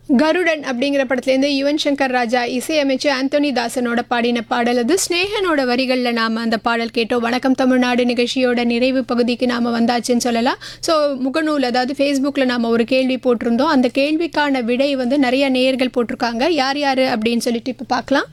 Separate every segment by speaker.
Speaker 1: கருடன் அப்படிங்கிற படத்துலேருந்து யுவன் சங்கர் ராஜா இசையமைச்சு ஆந்தோனி தாசனோட பாடின பாடல் அது ஸ்னேகனோட வரிகளில் நாம் அந்த பாடல் கேட்டோம் வணக்கம் தமிழ்நாடு நிகழ்ச்சியோட நிறைவு பகுதிக்கு நாம் வந்தாச்சுன்னு சொல்லலாம் ஸோ முகநூல் அதாவது ஃபேஸ்புக்கில் நாம் ஒரு கேள்வி போட்டிருந்தோம் அந்த கேள்விக்கான விடை வந்து நிறைய நேயர்கள் போட்டிருக்காங்க யார் யார் அப்படின்னு சொல்லிட்டு இப்போ பார்க்கலாம்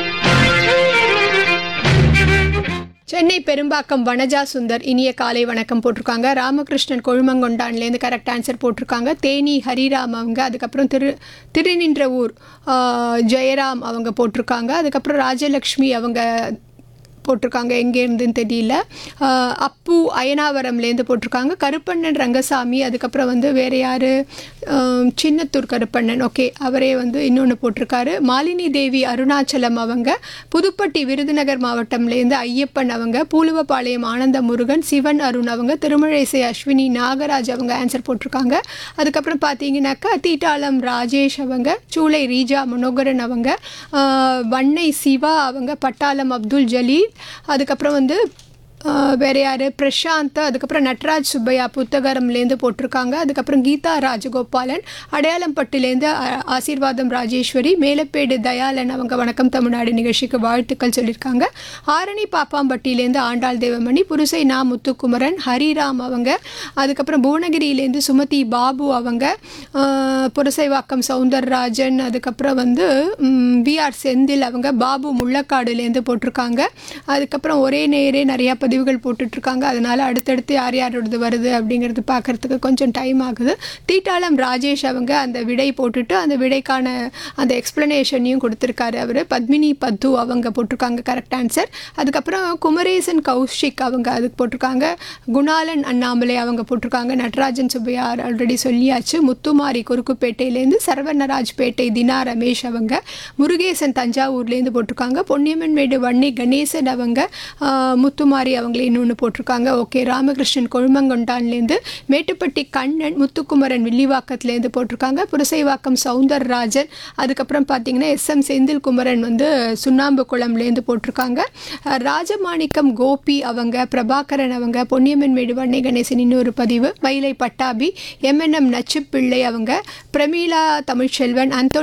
Speaker 1: சென்னை பெரும்பாக்கம் வனஜா சுந்தர் இனிய காலை வணக்கம் போட்டிருக்காங்க ராமகிருஷ்ணன் கொழுமங்கொண்டான்லேருந்து கரெக்ட் ஆன்சர் போட்டிருக்காங்க தேனி ஹரிராம் அவங்க அதுக்கப்புறம் திரு திருநின்ற ஊர் ஆ, ஜெயராம் அவங்க போட்டிருக்காங்க அதுக்கப்புறம் ராஜலக்ஷ்மி அவங்க போட்டிருக்காங்க எங்கேருந்துன்னு தெரியல ஆ, அப்பு அயனாவரம்லேருந்து போட்டிருக்காங்க கருப்பண்ணன் ரங்கசாமி அதுக்கப்புறம் வந்து வேறு யார் சின்னத்தூர் கருப்பண்ணன் ஓகே அவரே வந்து இன்னொன்று போட்டிருக்காரு மாலினி தேவி அருணாச்சலம் அவங்க புதுப்பட்டி விருதுநகர் மாவட்டம்லேருந்து ஐயப்பன் அவங்க பூலுவப்பாளையம் ஆனந்த முருகன் சிவன் அருண் அவங்க திருமழிசை அஸ்வினி நாகராஜ் அவங்க ஆன்சர் போட்டிருக்காங்க அதுக்கப்புறம் பார்த்தீங்கன்னாக்கா தீட்டாளம் ராஜேஷ் அவங்க சூளை ரீஜா மனோகரன் அவங்க ஆஹ், வண்ணை சிவா அவங்க பட்டாளம் அப்துல் ஜலீல் அதுக்கப்புறம் வந்து ஆஹ், வேற யார் பிரசாந்த் அதுக்கப்புறம் நட்ராஜ் சுப்பையா புத்தகரம்லேருந்து போட்டிருக்காங்க அதுக்கப்புறம் கீதா ராஜகோபாலன் அடையாளம்பட்டிலேருந்து ஆ- ஆசீர்வாதம் ராஜேஸ்வரி மேலப்பேடு தயாளன் அவங்க வணக்கம் தமிழ்நாடு நிகழ்ச்சிக்கு வாழ்த்துக்கள் சொல்லியிருக்காங்க ஆரணி பாப்பாம்பட்டியிலேருந்து ஆண்டாள் தேவமணி புருசை நா முத்துக்குமரன் ஹரிராம் அவங்க அதுக்கப்புறம் புவனகிரியிலேருந்து சுமதி பாபு அவங்க ஆஹ், புரசைவாக்கம் சவுந்தரராஜன் அதுக்கப்புறம் வந்து விஆர் செந்தில் அவங்க பாபு முள்ளக்காடுலேருந்து போட்டிருக்காங்க அதுக்கப்புறம் ஒரே நேரே நிறையா பதிவுகள் போட்டுட்ருக்காங்க அதனால் அடுத்தடுத்து யார் யாரோடது வருது அப்படிங்கிறது பார்க்குறதுக்கு கொஞ்சம் டைம் ஆகுது தீட்டாளம் ராஜேஷ் அவங்க அந்த விடை போட்டுட்டு அந்த விடைக்கான அந்த எக்ஸ்ப்ளனேஷனையும் கொடுத்துருக்காரு அவர் பத்மினி பத்து அவங்க போட்டிருக்காங்க கரெக்ட் ஆன்சர் அதுக்கப்புறம் குமரேசன் கௌஷிக் அவங்க அதுக்கு போட்டிருக்காங்க குணாலன் அண்ணாமலை அவங்க போட்டிருக்காங்க நடராஜன் சுப்பையார் ஆல்ரெடி சொல்லியாச்சு முத்துமாரி குறுக்குப்பேட்டையிலேருந்து சரவணராஜ்பேட்டை தினா ரமேஷ் அவங்க முருகேசன் தஞ்சாவூர்லேருந்து போட்டிருக்காங்க பொன்னியம்மன் மேடு வன்னி கணேசன் அவங்க ஆஹ், முத்துமாரி அவங்களே இன்னொன்று போட்டிருக்காங்க ஓகே ராமகிருஷ்ணன் கொழுமங்கொண்டான்லேருந்து மேட்டுப்பட்டி கண்ணன் முத்துக்குமரன் வில்லிவாக்கத்துலேருந்து போட்டிருக்காங்க புரசைவாக்கம் சவுந்தரராஜன் அதுக்கப்புறம் பார்த்தீங்கன்னா எஸ் எம் செந்தில் குமரன் வந்து சுண்ணாம்பு குளம்லேருந்து போட்டிருக்காங்க அஹ், ராஜமாணிக்கம் கோபி அவங்க பிரபாகரன் அவங்க பொன்னியம்மன் மேடு வன்னி கணேசன் இன்னொரு பதிவு மயிலை பட்டாபி எம்என்எம் நச்சுப்பிள்ளை அவங்க பிரமீளா தமிழ்ச்செல்வன் அந்தோனி